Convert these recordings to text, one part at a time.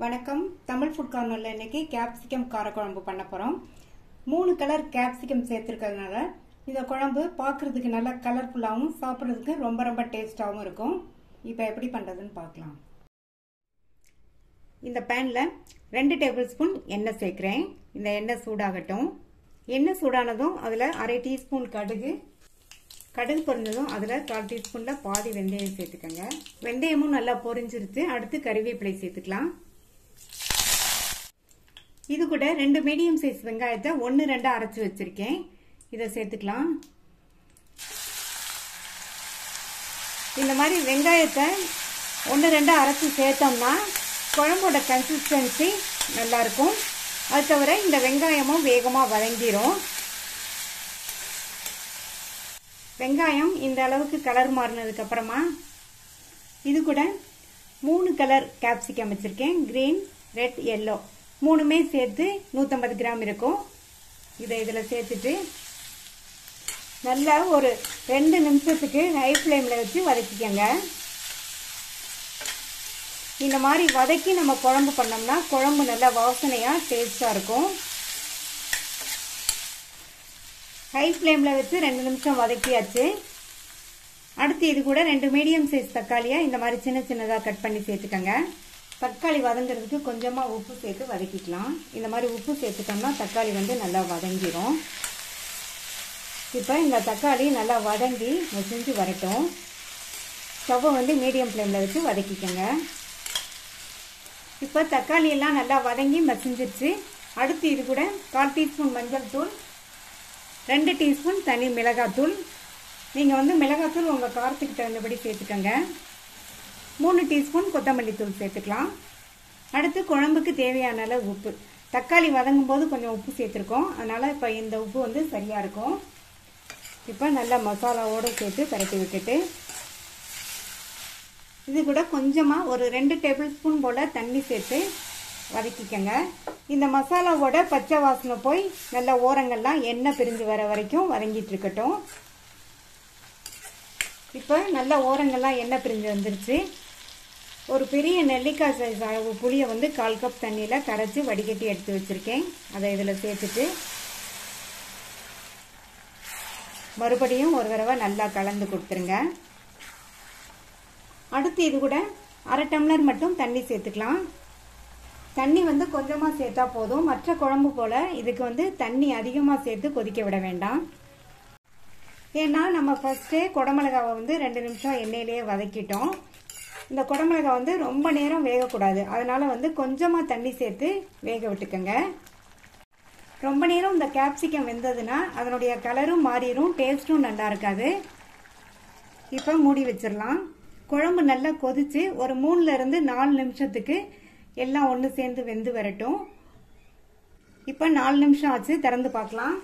வணக்கம் தமிழ் ஃபுட் கார்னர்ல இன்னைக்கு கேப்சிகம் காரக்குழம்பு பண்ண போறோம் மூணு கலர் கேப்சிகம் சேர்த்துருக்கிறதுனால இந்த குழம்பு பார்க்கறதுக்கு நல்லா கலர்ஃபுல்லாகவும் சாப்பிட்றதுக்கு ரொம்ப ரொம்ப டேஸ்டாகவும் இருக்கும் இப்போ எப்படி பண்ணுறதுன்னு பார்க்கலாம் இந்த பேனில் ரெண்டு டேபிள் ஸ்பூன் எண்ணெய் சேர்க்குறேன் இந்த எண்ணெய் சூடாகட்டும் எண்ணெய் சூடானதும் அதில் அரை டீஸ்பூன் கடுகு கடுகு பொரிஞ்சதும் அதில் கால் டீஸ்பூனில் பாதி வெந்தயம் சேர்த்துக்கோங்க வெந்தயமும் நல்லா பொரிஞ்சிருச்சு அடுத்து கறிவேப்பிலை சேர்த்துக்கலாம் இது கூட ரெண்டு மீடியம் சைஸ் வெங்காயத்தை ஒன்று ரெண்டாக அரைச்சி வச்சுருக்கேன் இதை சேர்த்துக்கலாம் இந்த மாதிரி வெங்காயத்தை ஒன்று ரெண்டாக அரைச்சி சேர்த்தோம்னா குழம்போட கன்சிஸ்டன்சி நல்லாயிருக்கும் அது தவிர இந்த வெங்காயமும் வேகமாக வதங்கிடும் வெங்காயம் இந்த அளவுக்கு கலர் மாறினதுக்கு அப்புறமா இது கூட மூணு கலர் கேப்சிகம் வச்சுருக்கேன் க்ரீன் ரெட் எல்லோ மூணுமே சேர்த்து நூற்றம்பது கிராம் இருக்கும் இதை இதில் சேர்த்துட்டு நல்லா ஒரு ரெண்டு நிமிஷத்துக்கு ஹை ஃப்ளேமில் வச்சு வதக்கிக்கோங்க இந்த மாதிரி வதக்கி நம்ம குழம்பு பண்ணோம்னா குழம்பு நல்லா வாசனையாக டேஸ்டாக இருக்கும் ஹை ஃப்ளேமில் வச்சு ரெண்டு நிமிஷம் வதக்கியாச்சு அடுத்து இது கூட ரெண்டு மீடியம் சைஸ் தக்காளியை இந்த மாதிரி சின்ன சின்னதாக கட் பண்ணி சேர்த்துக்கோங்க தக்காளி வதங்குறதுக்கு கொஞ்சமாக உப்பு சேர்த்து வதக்கிக்கலாம் இந்த மாதிரி உப்பு சேர்த்துட்டோம்னா தக்காளி வந்து நல்லா வதங்கிடும் இப்போ இந்த தக்காளி நல்லா வதங்கி செஞ்சு வரட்டும் ஸ்டவ்வை வந்து மீடியம் ஃப்ளேமில் வச்சு வதக்கிக்கோங்க இப்போ தக்காளி எல்லாம் நல்லா வதங்கி மசிஞ்சிருச்சு அடுத்து இது கூட கால் டீஸ்பூன் மஞ்சள் தூள் ரெண்டு டீஸ்பூன் தனி மிளகாத்தூள் நீங்கள் வந்து மிளகாத்தூள் உங்கள் காரத்துக்கு தகுந்தபடி சேர்த்துக்கோங்க மூணு டீஸ்பூன் கொத்தமல்லி தூள் சேர்த்துக்கலாம் அடுத்து குழம்புக்கு தேவையான அளவு உப்பு தக்காளி வதங்கும் போது கொஞ்சம் உப்பு சேர்த்துருக்கோம் அதனால் இப்போ இந்த உப்பு வந்து சரியாக இருக்கும் இப்போ நல்லா மசாலாவோடு சேர்த்து பரட்டி விட்டுட்டு இது கூட கொஞ்சமாக ஒரு ரெண்டு டேபிள் ஸ்பூன் போல் தண்ணி சேர்த்து வதக்கிக்கங்க இந்த மசாலாவோட பச்சை வாசனை போய் நல்ல ஓரங்கள்லாம் எண்ணெய் பிரிஞ்சு வர வரைக்கும் வதங்கிட்டு இருக்கட்டும் இப்போ நல்ல ஓரங்கள்லாம் எண்ணெய் பிரிஞ்சு வந்துருச்சு ஒரு பெரிய நெல்லிக்காய் சைஸ் அளவு புளியை வந்து கால் கப் தண்ணியில் கரைச்சி வடிகட்டி எடுத்து வச்சுருக்கேன் அதை இதில் சேர்த்துட்டு மறுபடியும் ஒரு தடவை நல்லா கலந்து கொடுத்துருங்க அடுத்து இது கூட அரை டம்ளர் மட்டும் தண்ணி சேர்த்துக்கலாம் தண்ணி வந்து கொஞ்சமாக சேர்த்தா போதும் மற்ற குழம்பு போல் இதுக்கு வந்து தண்ணி அதிகமாக சேர்த்து கொதிக்க விட வேண்டாம் ஏன்னா நம்ம ஃபஸ்ட்டே குடமிளகாவை வந்து ரெண்டு நிமிஷம் எண்ணெயிலேயே வதக்கிட்டோம் இந்த குடமிளகா வந்து ரொம்ப நேரம் வேகக்கூடாது அதனால வந்து கொஞ்சமாக தண்ணி சேர்த்து வேக விட்டுக்கோங்க ரொம்ப நேரம் இந்த கேப்சிகம் வெந்ததுன்னா அதனுடைய கலரும் மாறிடும் டேஸ்ட்டும் நல்லா இருக்காது இப்போ மூடி வச்சிடலாம் குழம்பு நல்லா கொதிச்சு ஒரு மூணுல இருந்து நாலு நிமிஷத்துக்கு எல்லாம் ஒன்று சேர்ந்து வெந்து வரட்டும் இப்போ நாலு நிமிஷம் ஆச்சு திறந்து பார்க்கலாம்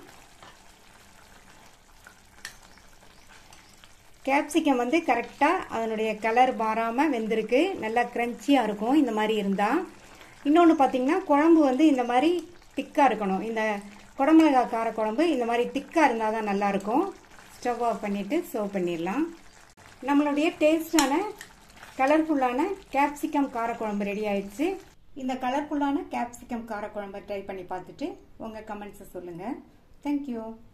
கேப்சிகம் வந்து கரெக்டாக அதனுடைய கலர் மாறாமல் வெந்திருக்கு நல்லா க்ரன்ச்சியாக இருக்கும் இந்த மாதிரி இருந்தால் இன்னொன்று பார்த்தீங்கன்னா குழம்பு வந்து இந்த மாதிரி திக்காக இருக்கணும் இந்த குடமிளகா கார குழம்பு இந்த மாதிரி திக்காக இருந்தால் தான் நல்லாயிருக்கும் ஸ்டவ் ஆஃப் பண்ணிவிட்டு சர்வ் பண்ணிடலாம் நம்மளுடைய டேஸ்டான கலர்ஃபுல்லான கேப்சிகம் காரக்குழம்பு ரெடி ஆயிடுச்சு இந்த கலர்ஃபுல்லான கேப்சிகம் காரக்குழம்பை ட்ரை பண்ணி பார்த்துட்டு உங்கள் கமெண்ட்ஸை சொல்லுங்கள் தேங்க்யூ